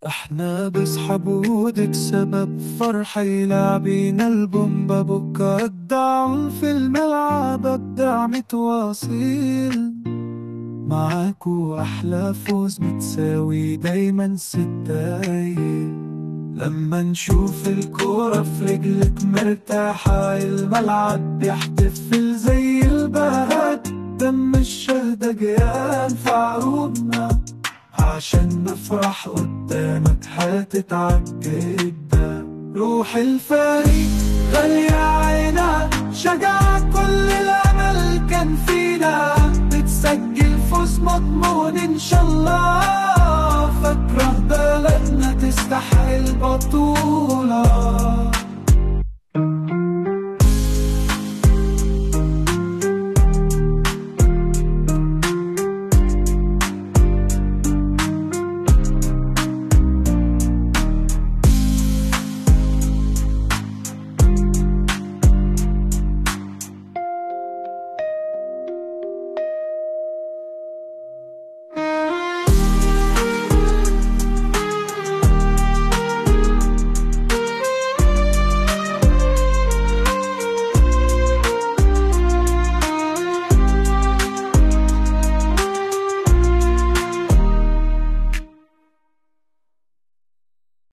احنا بسحب ودك سبب فرحي لاعبين البومبا بكا الدعم في الملعب الدعم تواصل معاكو أحلى فوز متساوي دايما ستايل لما نشوف الكورة في رجلك مرتاحة الملعب بيحتفل زي البهات دم الشهدة جيران في عروضنا عشان نفرح قدامك هتتعب جدا روح الفريق غالية عينا شجع كل الأمل كان فينا بتسجل فوز مضمون إن شاء الله فاكرة بلدنا تستحق البطولة